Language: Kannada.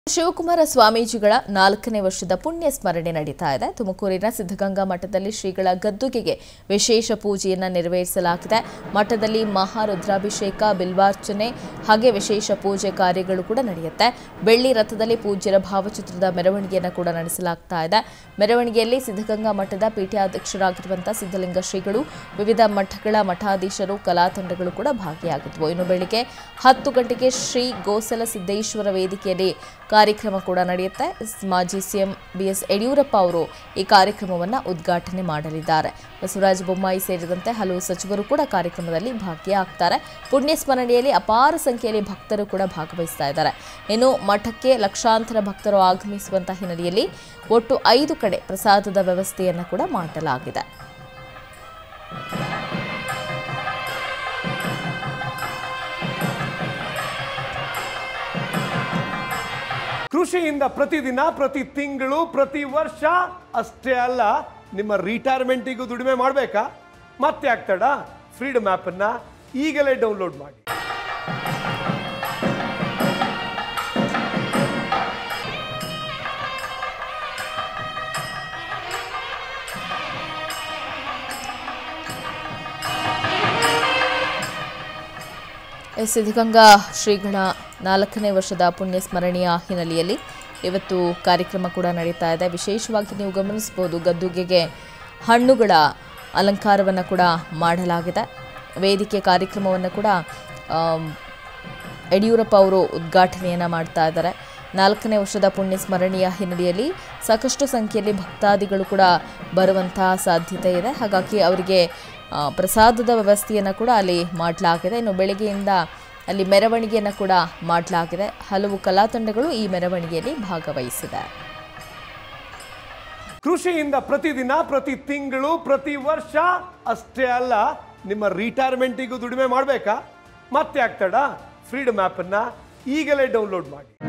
ಶಿವಕುಮಾರ ಸ್ವಾಮೀಜಿಗಳ ನಾಲ್ಕನೇ ವರ್ಷದ ಪುಣ್ಯ ಸ್ಮರಣೆ ನಡೀತಾ ಇದೆ ತುಮಕೂರಿನ ಸಿದ್ಧಗಂಗಾ ಮಠದಲ್ಲಿ ಶ್ರೀಗಳ ಗದ್ದುಗೆಗೆ ವಿಶೇಷ ಪೂಜೆಯನ್ನು ನೆರವೇರಿಸಲಾಗಿದೆ ಮಠದಲ್ಲಿ ಮಹಾರುದ್ರಾಭಿಷೇಕ ಬಿಲ್ವಾರ್ಚನೆ ಹಾಗೆ ವಿಶೇಷ ಪೂಜೆ ಕಾರ್ಯಗಳು ಕೂಡ ನಡೆಯುತ್ತೆ ಬೆಳ್ಳಿ ರಥದಲ್ಲಿ ಪೂಜ್ಯರ ಭಾವಚಿತ್ರದ ಮೆರವಣಿಗೆಯನ್ನು ಕೂಡ ನಡೆಸಲಾಗ್ತಾ ಇದೆ ಮೆರವಣಿಗೆಯಲ್ಲಿ ಸಿದ್ಧಗಂಗಾ ಮಠದ ಪೀಠಾಧ್ಯಕ್ಷರಾಗಿರುವಂತಹ ಸಿದ್ಧಲಿಂಗ ಶ್ರೀಗಳು ವಿವಿಧ ಮಠಗಳ ಮಠಾಧೀಶರು ಕಲಾ ತಂಡಗಳು ಕೂಡ ಭಾಗಿಯಾಗಿದ್ವು ಇನ್ನು ಬೆಳಿಗ್ಗೆ ಹತ್ತು ಗಂಟೆಗೆ ಶ್ರೀ ಗೋಸಲ ಸಿದ್ದೇಶ್ವರ ವೇದಿಕೆಯಲ್ಲಿ ಕಾರ್ಯಕ್ರಮ ಕೂಡ ನಡೆಯುತ್ತೆ ಮಾಜಿ ಸಿಎಂ ಬಿಎಸ್ ಯಡಿಯೂರಪ್ಪ ಅವರು ಈ ಕಾರ್ಯಕ್ರಮವನ್ನು ಉದ್ಘಾಟನೆ ಮಾಡಲಿದ್ದಾರೆ ಬಸವರಾಜ ಬೊಮ್ಮಾಯಿ ಸೇರಿದಂತೆ ಹಲವು ಸಚಿವರು ಕೂಡ ಕಾರ್ಯಕ್ರಮದಲ್ಲಿ ಭಾಗಿಯಾಗ್ತಾರೆ ಪುಣ್ಯ ಸ್ಮರಣೆಯಲ್ಲಿ ಅಪಾರ ಸಂಖ್ಯೆಯಲ್ಲಿ ಭಕ್ತರು ಕೂಡ ಭಾಗವಹಿಸ್ತಾ ಇದ್ದಾರೆ ಇನ್ನು ಮಠಕ್ಕೆ ಲಕ್ಷಾಂತರ ಭಕ್ತರು ಆಗಮಿಸುವಂತಹ ಹಿನ್ನೆಲೆಯಲ್ಲಿ ಒಟ್ಟು ಐದು ಕಡೆ ಪ್ರಸಾದದ ವ್ಯವಸ್ಥೆಯನ್ನು ಕೂಡ ಮಾಡಲಾಗಿದೆ ಕೃಷಿಯಿಂದ ಪ್ರತಿದಿನ ಪ್ರತಿ ತಿಂಗಳು ಪ್ರತಿ ವರ್ಷ ಅಷ್ಟೇ ಅಲ್ಲ ನಿಮ್ಮ ರಿಟೈರ್ಮೆಂಟಿಗೂ ದುಡಿಮೆ ಮಾಡಬೇಕಾ ಮತ್ತೆ ಆಗ್ತಡ ಫ್ರೀಡಮ್ ಆ್ಯಪನ್ನು ಈಗಲೇ ಡೌನ್ಲೋಡ್ ಮಾಡಿ ಎಸ್ ಸಿದ್ಧಗಂಗಾ ಶ್ರೀಗಳ ನಾಲ್ಕನೇ ವರ್ಷದ ಪುಣ್ಯ ಸ್ಮರಣೆಯ ಹಿನ್ನೆಲೆಯಲ್ಲಿ ಇವತ್ತು ಕಾರ್ಯಕ್ರಮ ಕೂಡ ನಡೀತಾ ಇದೆ ವಿಶೇಷವಾಗಿ ನೀವು ಗಮನಿಸಬಹುದು ಗದ್ದುಗೆಗೆ ಹಣ್ಣುಗಳ ಅಲಂಕಾರವನ್ನು ಕೂಡ ಮಾಡಲಾಗಿದೆ ವೇದಿಕೆ ಕಾರ್ಯಕ್ರಮವನ್ನು ಕೂಡ ಆಮ್, ಯಡಿಯೂರಪ್ಪ ಅವರು ಉದ್ಘಾಟನೆಯನ್ನು ಮಾಡ್ತಾ ಇದ್ದಾರೆ ನಾಲ್ಕನೇ ವರ್ಷದ ಪುಣ್ಯ ಸ್ಮರಣೆಯ ಹಿನ್ನೆಲೆಯಲ್ಲಿ ಸಾಕಷ್ಟು ಸಂಖ್ಯೆಯಲ್ಲಿ ಭಕ್ತಾದಿಗಳು ಕೂಡ ಬರುವಂತಹ ಸಾಧ್ಯತೆ ಇದೆ ಹಾಗಾಗಿ ಅವರಿಗೆ ಆ, ಪ್ರಸಾದದ ವ್ಯವಸ್ಥೆಯನ್ನು ಕೂಡ ಅಲ್ಲಿ ಮಾಡಲಾಗಿದೆ ಇನ್ನು ಬೆಳಗ್ಗೆಯಿಂದ ಅಲ್ಲಿ ಮೆರವಣಿಗೆಯನ್ನು ಕೂಡ ಮಾಡಲಾಗಿದೆ ಹಲವು ಕಲಾ ತಂಡಗಳು ಈ ಮೆರವಣಿಗೆಯಲ್ಲಿ ಭಾಗವಹಿಸಿದೆ ಕೃಷಿಯಿಂದ ಪ್ರತಿದಿನ ಪ್ರತಿ ತಿಂಗಳು ಪ್ರತಿ ವರ್ಷ ಅಷ್ಟೇ ಅಲ್ಲ ನಿಮ್ಮ ರಿಟೈರ್ಮೆಂಟಿಗೂ ದುಡಿಮೆ ಮಾಡಬೇಕಾ ಮತ್ತೆ ಆಗ್ತಡ ಫ್ರೀಡಮ್ ಆ್ಯಪನ್ನು ಈಗಲೇ ಡೌನ್ಲೋಡ್ ಮಾಡಿ